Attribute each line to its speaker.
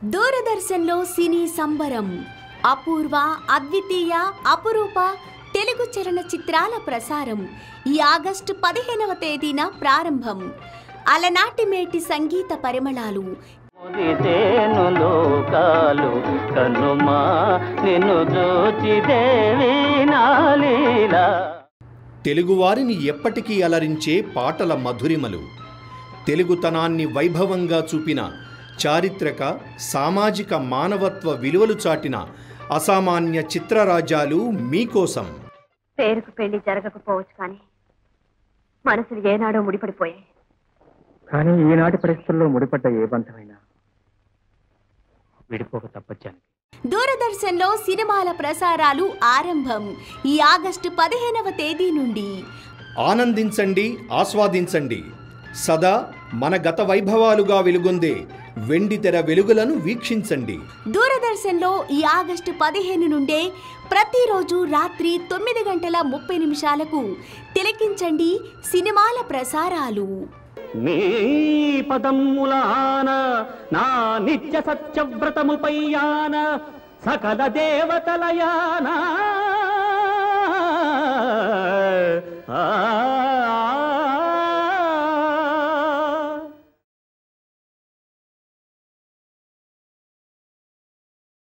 Speaker 1: దూరదర్శన్లో సినీ సంబరం అపూర్వ అద్వితీయ అపురూప తెలుగు చలనచిత్రాల ప్రసారం ఈ ఆగస్టు పదిహేనవ తేదీన ప్రారంభం అలనాటి మేటి సంగీత పరిమళాలు
Speaker 2: ముదితేను లోకాలు కనుమా నిన్ను చూచి దేవి నాలీలా
Speaker 3: తెలుగువారిని ఎప్పటికీ అలరించే పాటల మధురిమలు తెలుగుతనాన్ని వైభవంగా చూపిన చారిత్రక సామాజిక మానవత్వ విలువలు చాటిన అసామాన్య చిత్రరాజాలు మీకోసం
Speaker 4: పేరుకు పెళ్లి జరగకపోవచ్చు కానీ మనసులు ఏనాడో ముడిపడిపోయాయి
Speaker 5: కానీ ఈనాటి పరిస్థితుల్లో ముడిపడ్డ ఏ బంధమైనా విడిపోక తప్పచ్చాను
Speaker 1: దూరదర్శన్లో సినిమాల ప్రసారాలు ఆరంభం ఈ ఆగస్టు పదిహేనవ తేదీ నుండి
Speaker 3: ఆనందించండి ఆస్వాదించండి సదా మన గత వైభవాలుగా వెలుగొందే వెండితెర వెలుగులను వీక్షించండి
Speaker 1: దూరదర్శన్లో ఈ ఆగస్టు పదిహేను నుండే ప్రతిరోజు రాత్రి తొమ్మిది గంటల ముప్పై నిమిషాలకు తిలకించండి సినిమాల ప్రసారాలు
Speaker 2: నీ పదమ్ములాన నా నిత్య సత్యవ్రతముపై యాన సకల దేవతలయాన ఆ